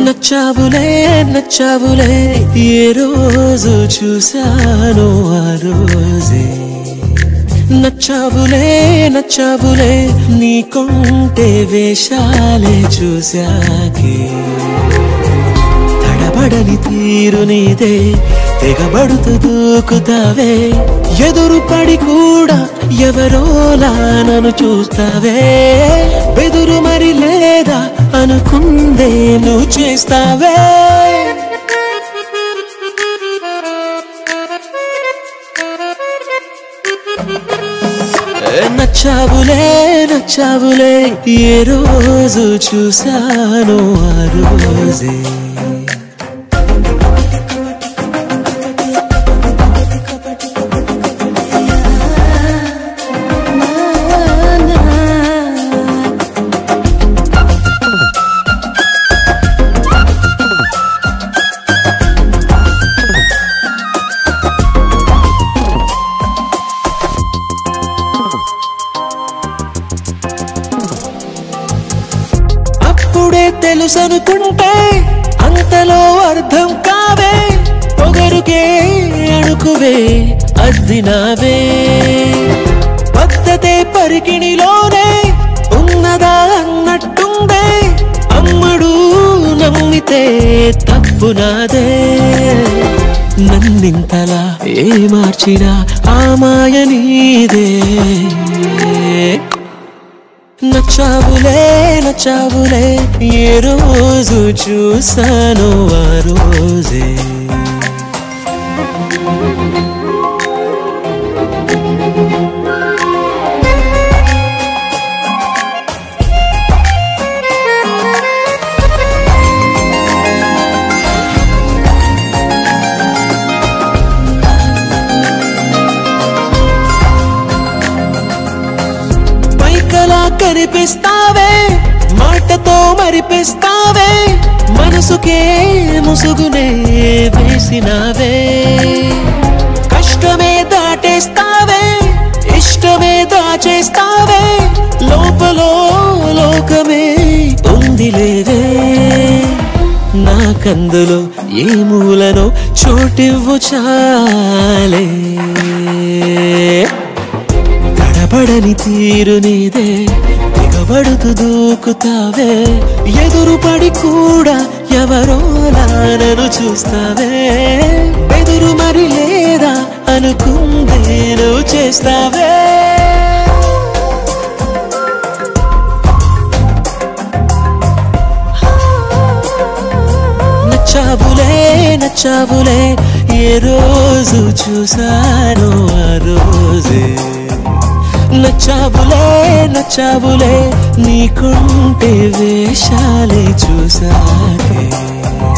నచ్చావులే నచ్చావులే ఏ రోజు చూశాను ఆ రోజే నచ్చావులే నచ్చావులే నీకుంటే వేషాలే చూశాకే తడబడని తీరు నీదే తెగబడుతూ దూకుతావే ఎదురు పడి కూడా ఎవరోలా నన్ను చూస్తావే బెదురు మరి లేదా అనుకుందే నువ్వు చేస్తావే నచ్చావులే నచ్చావులే ఏ రోజు చూశాను ఆ రోజే అప్పుడే తెలుసనుకుంటే అంతలో అర్థం కావే పొగరుకే అణుకువే అద్దినావే పద్ధతే పరికిణిలోనే ఉన్నదా అన్నట్టుందే అమ్మడు నమ్మితే తప్పు నాదే నన్నింతలా ఏ మార్చినా ఆ మాయ నీదే నచ్చావులే నచ్చావులే ఏ రోజు చూసాను ఆ రోజే పైకలా కనిపిస్తావే మాటతో మరిపిస్తావే మనసుకే ముసుగునే వేసినావే కష్టమే దాటేస్తావే ఇష్టమే దాచేస్తావే లోపల లోకమే ఉందిలేవే నాకందులో ఏ మూలనో చోటివ్వు చాలే తడబడని తీరు నీదే దిగబడుతూ దూకుతావే ఎదురు పడి కూడా ఎవరో నన్ను చూస్తావే ఎదురు మరి లేదా అనుకుందే నువ్వు చేస్తావే నచ్చావులే నచ్చావులే ఏ రోజు చూసాను ఆ రోజే నచ్చావులే నచ్చావులే నీకుంటే వేషాలే చూసాకే